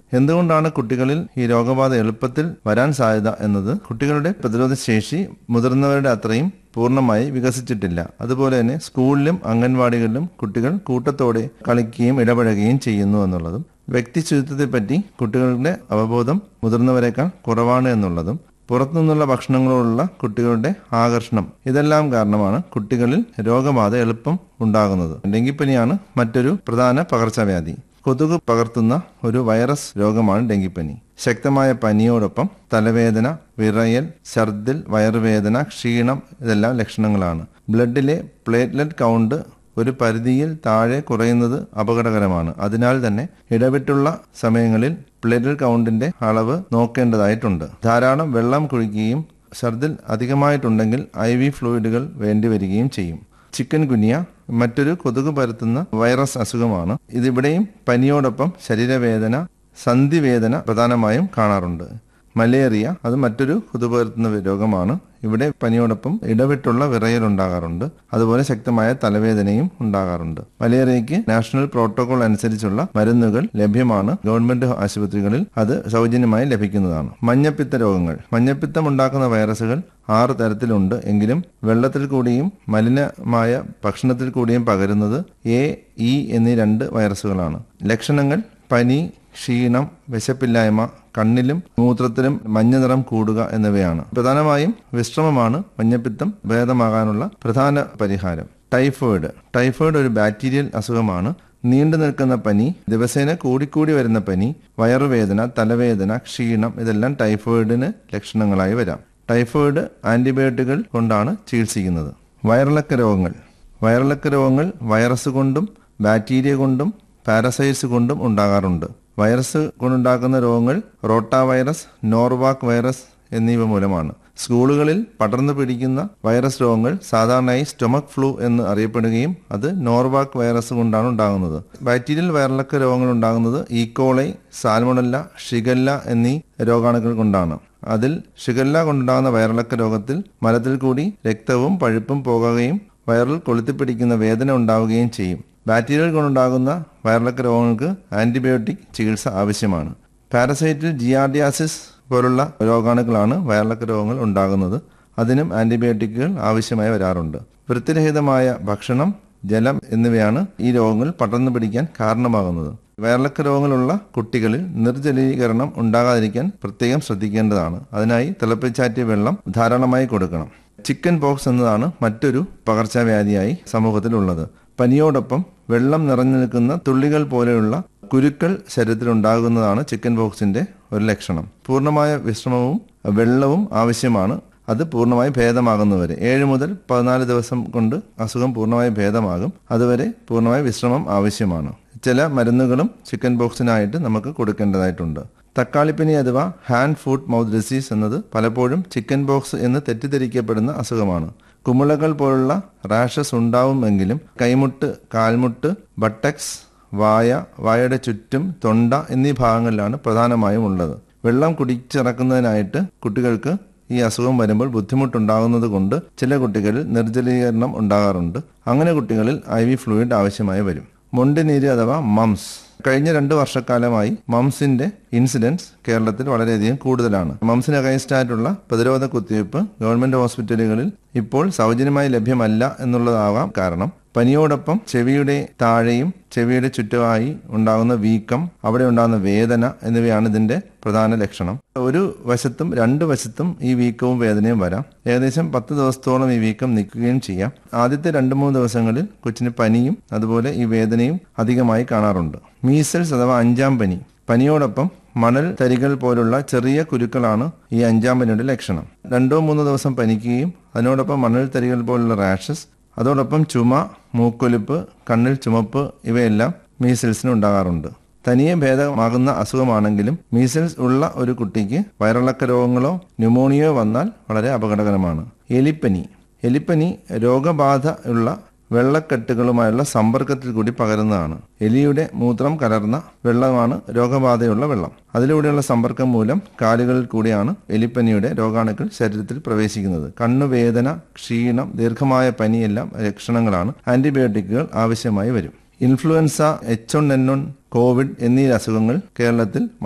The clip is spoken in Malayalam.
എന്തുകൊണ്ടാണ് കുട്ടികളിൽ ഈ രോഗബാധ എളുപ്പത്തിൽ വരാൻ സാധ്യത എന്നത് കുട്ടികളുടെ പ്രതിരോധ ശേഷി മുതിർന്നവരുടെ അത്രയും പൂർണ്ണമായി വികസിച്ചിട്ടില്ല അതുപോലെ തന്നെ സ്കൂളിലും അംഗൻവാടികളിലും കുട്ടികൾ കൂട്ടത്തോടെ കളിക്കുകയും ഇടപഴകുകയും ചെയ്യുന്നു എന്നുള്ളതും വ്യക്തി ശുചിത്വത്തെപ്പറ്റി കുട്ടികളുടെ അവബോധം മുതിർന്നവരെക്കാൾ കുറവാണ് എന്നുള്ളതും പുറത്തുനിന്നുള്ള ഭക്ഷണങ്ങളോടുള്ള കുട്ടികളുടെ ആകർഷണം ഇതെല്ലാം കാരണമാണ് കുട്ടികളിൽ രോഗബാധ എളുപ്പം ഉണ്ടാകുന്നത് ഡെങ്കിപ്പനിയാണ് മറ്റൊരു പ്രധാന പകർച്ചവ്യാധി കൊതുക് പകർത്തുന്ന ഒരു വൈറസ് രോഗമാണ് ഡെങ്കിപ്പനി ശക്തമായ പനിയോടൊപ്പം തലവേദന വിറയൽ ഛർദിൽ വയറുവേദന ക്ഷീണം ഇതെല്ലാം ലക്ഷണങ്ങളാണ് ബ്ലഡിലെ പ്ലേറ്റ്ലെറ്റ് കൗണ്ട് ഒരു പരിധിയിൽ താഴെ കുറയുന്നത് അപകടകരമാണ് അതിനാൽ തന്നെ ഇടവിട്ടുള്ള സമയങ്ങളിൽ പ്ലേറ്റ്ലെറ്റ് കൗണ്ടിന്റെ അളവ് നോക്കേണ്ടതായിട്ടുണ്ട് ധാരാളം വെള്ളം കുഴിക്കുകയും ഛർദിൽ അധികമായിട്ടുണ്ടെങ്കിൽ ഐ വി ഫ്ലൂയിഡുകൾ വേണ്ടിവരികയും ചെയ്യും ചിക്കൻ ഗുനിയ മറ്റൊരു കൊതുക് പരത്തുന്ന വൈറസ് അസുഖമാണ് ഇതിവിടെയും പനിയോടൊപ്പം ശരീരവേദന സന്ധിവേദന പ്രധാനമായും കാണാറുണ്ട് മലേറിയ അത് മറ്റൊരു കൊതുക് പരത്തുന്ന രോഗമാണ് ഇവിടെ പനിയോടൊപ്പം ഇടവിട്ടുള്ള വിറയൽ ഉണ്ടാകാറുണ്ട് അതുപോലെ ശക്തമായ തലവേദനയും ഉണ്ടാകാറുണ്ട് മലേറിയയ്ക്ക് നാഷണൽ പ്രോട്ടോകോൾ അനുസരിച്ചുള്ള മരുന്നുകൾ ലഭ്യമാണ് ഗവൺമെന്റ് ആശുപത്രികളിൽ അത് സൗജന്യമായി ലഭിക്കുന്നതാണ് മഞ്ഞപ്പിത്ത രോഗങ്ങൾ മഞ്ഞപ്പിത്തം ഉണ്ടാക്കുന്ന വൈറസുകൾ ആറ് തരത്തിലുണ്ട് എങ്കിലും വെള്ളത്തിൽ കൂടിയും മലിനമായ ഭക്ഷണത്തിൽ കൂടിയും പകരുന്നത് എ ഇ എന്നീ രണ്ട് വൈറസുകളാണ് ലക്ഷണങ്ങൾ പനി ക്ഷീണം വിശപ്പില്ലായ്മ കണ്ണിലും മൂത്രത്തിലും മഞ്ഞ നിറം കൂടുക എന്നിവയാണ് പ്രധാനമായും വിശ്രമമാണ് മഞ്ഞപ്പിത്തം ഭേദമാകാനുള്ള പ്രധാന പരിഹാരം ടൈഫോയിഡ് ടൈഫോയിഡ് ഒരു ബാക്ടീരിയൽ അസുഖമാണ് നീണ്ടു നിൽക്കുന്ന പനി ദിവസേന കൂടിക്കൂടി വരുന്ന പനി വയറുവേദന തലവേദന ക്ഷീണം ഇതെല്ലാം ടൈഫോയിഡിന് ലക്ഷണങ്ങളായി വരാം ടൈഫോയിഡ് ആന്റിബയോട്ടിക്കുകൾ കൊണ്ടാണ് ചികിത്സിക്കുന്നത് വയറിളക്ക രോഗങ്ങൾ വയറിളക്ക രോഗങ്ങൾ വൈറസ് കൊണ്ടും ബാക്ടീരിയ കൊണ്ടും പാരസൈറ്റ്സ് കൊണ്ടും ഉണ്ടാകാറുണ്ട് വൈറസ് കൊണ്ടുണ്ടാക്കുന്ന രോഗങ്ങൾ റോട്ട വൈറസ് നോർവാക് വൈറസ് എന്നിവ മൂലമാണ് സ്കൂളുകളിൽ പടർന്നു പിടിക്കുന്ന വൈറസ് രോഗങ്ങൾ സാധാരണയായി സ്റ്റൊമക് ഫ്ലൂ എന്ന് അറിയപ്പെടുകയും അത് നോർവാക് വൈറസ് കൊണ്ടാണ് ഉണ്ടാകുന്നത് ബാക്ടീരിയൽ വയറിളക്ക രോഗങ്ങൾ ഉണ്ടാകുന്നത് ഈക്കോളൈ സാൽമണല്ല ഷിഗല്ല എന്നീ രോഗാണുക്കൾ കൊണ്ടാണ് അതിൽ ഷിഗല്ല കൊണ്ടുണ്ടാകുന്ന വയറിളക്ക രോഗത്തിൽ മലത്തിൽ കൂടി രക്തവും പഴുപ്പും പോകുകയും വയറിൽ കൊളുത്തിപ്പിടിക്കുന്ന വേദന ഉണ്ടാവുകയും ചെയ്യും ബാക്ടീരിയകൾ കൊണ്ടുണ്ടാകുന്ന വയറിളക്ക രോഗങ്ങൾക്ക് ആന്റിബയോട്ടിക് ചികിത്സ ആവശ്യമാണ് പാരസൈറ്റിൽ ജിയാർഡിയാസിസ് പോലുള്ള രോഗാണുക്കളാണ് വയറിളക്ക രോഗങ്ങൾ ഉണ്ടാകുന്നത് അതിനും ആന്റിബയോട്ടിക്കുകൾ ആവശ്യമായി വരാറുണ്ട് വൃത്തിരഹിതമായ ഭക്ഷണം ജലം എന്നിവയാണ് ഈ രോഗങ്ങൾ പടർന്നു പിടിക്കാൻ കാരണമാകുന്നത് വയറിളക്ക രോഗങ്ങളുള്ള കുട്ടികളിൽ നിർജ്ജലീകരണം ഉണ്ടാകാതിരിക്കാൻ പ്രത്യേകം ശ്രദ്ധിക്കേണ്ടതാണ് അതിനായി തിളപ്പിച്ചാറ്റിയ വെള്ളം ധാരാളമായി കൊടുക്കണം ചിക്കൻ പോക്സ് എന്നതാണ് മറ്റൊരു പകർച്ചവ്യാധിയായി സമൂഹത്തിലുള്ളത് പനിയോടൊപ്പം വെള്ളം നിറഞ്ഞു നിൽക്കുന്ന തുള്ളികൾ പോലെയുള്ള കുരുക്കൾ ശരീരത്തിലുണ്ടാകുന്നതാണ് ചിക്കൻ പോക്സിന്റെ ഒരു ലക്ഷണം പൂർണ്ണമായ വിശ്രമവും വെള്ളവും ആവശ്യമാണ് അത് പൂർണ്ണമായി ഭേദമാകുന്നവരെ ഏഴ് മുതൽ പതിനാല് ദിവസം കൊണ്ട് അസുഖം പൂർണ്ണമായി ഭേദമാകും അതുവരെ പൂർണ്ണമായി വിശ്രമം ആവശ്യമാണ് ചില മരുന്നുകളും ചിക്കൻ പോക്സിനായിട്ട് നമുക്ക് കൊടുക്കേണ്ടതായിട്ടുണ്ട് തക്കാളിപ്പനി അഥവാ ഹാൻഡ് ഫുഡ് മൗത്ത് ഡിസീസ് എന്നത് പലപ്പോഴും ചിക്കൻ പോക്സ് എന്ന് തെറ്റിദ്ധരിക്കപ്പെടുന്ന അസുഖമാണ് കുമിളകൾ പോലുള്ള റാഷസ് ഉണ്ടാവുമെങ്കിലും കൈമുട്ട് കാൽമുട്ട് ബട്ടക്സ് വായ വായയുടെ ചുറ്റും തൊണ്ട എന്നീ ഭാഗങ്ങളിലാണ് പ്രധാനമായും ഉള്ളത് വെള്ളം കുടിച്ചിറക്കുന്നതിനായിട്ട് കുട്ടികൾക്ക് ഈ അസുഖം വരുമ്പോൾ ബുദ്ധിമുട്ടുണ്ടാകുന്നത് കൊണ്ട് ചില കുട്ടികളിൽ നിർജ്ജലീകരണം ഉണ്ടാകാറുണ്ട് അങ്ങനെ കുട്ടികളിൽ ഐ വി ഫ്ലൂയിഡ് ആവശ്യമായി വരും മൊണ്ടിനീര് അഥവാ മംസ് കഴിഞ്ഞ രണ്ട് വർഷക്കാലമായി മംസിന്റെ ഇൻസിഡൻസ് കേരളത്തിൽ വളരെയധികം കൂടുതലാണ് മംസിന് അഗൈൻസ്റ്റ് ആയിട്ടുള്ള പ്രതിരോധ കുത്തിവയ്പ് ഗവൺമെന്റ് ഹോസ്പിറ്റലുകളിൽ ഇപ്പോൾ സൗജന്യമായി ലഭ്യമല്ല എന്നുള്ളതാവാം കാരണം പനിയോടൊപ്പം ചെവിയുടെ താഴെയും ചെവിയുടെ ചുറ്റുമായി ഉണ്ടാകുന്ന വീക്കം അവിടെ ഉണ്ടാകുന്ന വേദന എന്നിവയാണ് ഇതിന്റെ പ്രധാന ലക്ഷണം ഒരു വശത്തും രണ്ട് വശത്തും ഈ വീക്കവും വേദനയും വരാം ഏകദേശം പത്ത് ദിവസത്തോളം ഈ വീക്കം നിൽക്കുകയും ചെയ്യാം ആദ്യത്തെ രണ്ട് മൂന്ന് ദിവസങ്ങളിൽ കൊച്ചിന് പനിയും അതുപോലെ ഈ വേദനയും അധികമായി കാണാറുണ്ട് മീസൽസ് അഥവാ അഞ്ചാം പനി പനിയോടൊപ്പം മണൽ തരികൾ പോലുള്ള ചെറിയ കുരുക്കളാണ് ഈ അഞ്ചാം പനിയുടെ ലക്ഷണം രണ്ടോ മൂന്നോ ദിവസം പനിക്കുകയും അതിനോടൊപ്പം മണൽ തരികൾ പോലുള്ള റാഷസ് അതോടൊപ്പം ചുമ മൂക്കൊലിപ്പ് കണ്ണിൽ ചുമപ്പ് ഇവയെല്ലാം മീസിൽസിന് ഉണ്ടാകാറുണ്ട് തനിയെ ഭേദമാകുന്ന അസുഖമാണെങ്കിലും മീസിൽസ് ഉള്ള ഒരു കുട്ടിക്ക് വയറിളക്ക രോഗങ്ങളോ ന്യൂമോണിയോ വന്നാൽ വളരെ അപകടകരമാണ് എലിപ്പനി എലിപ്പനി രോഗബാധ ഉള്ള വെള്ളക്കെട്ടുകളുമായുള്ള സമ്പർക്കത്തിൽ കൂടി പകരുന്നതാണ് എലിയുടെ മൂത്രം കലർന്ന വെള്ളമാണ് രോഗബാധയുള്ള വെള്ളം അതിലൂടെയുള്ള സമ്പർക്കം മൂലം കാലുകളിൽ കൂടിയാണ് എലിപ്പനിയുടെ രോഗാണുക്കൾ ശരീരത്തിൽ പ്രവേശിക്കുന്നത് കണ്ണുവേദന ക്ഷീണം ദീർഘമായ പനിയെല്ലാം ലക്ഷണങ്ങളാണ് ആന്റിബയോട്ടിക്കുകൾ ആവശ്യമായി വരും influenza H one N one Covid എന്നീ അസുഖങ്ങൾ കേരളത്തിൽ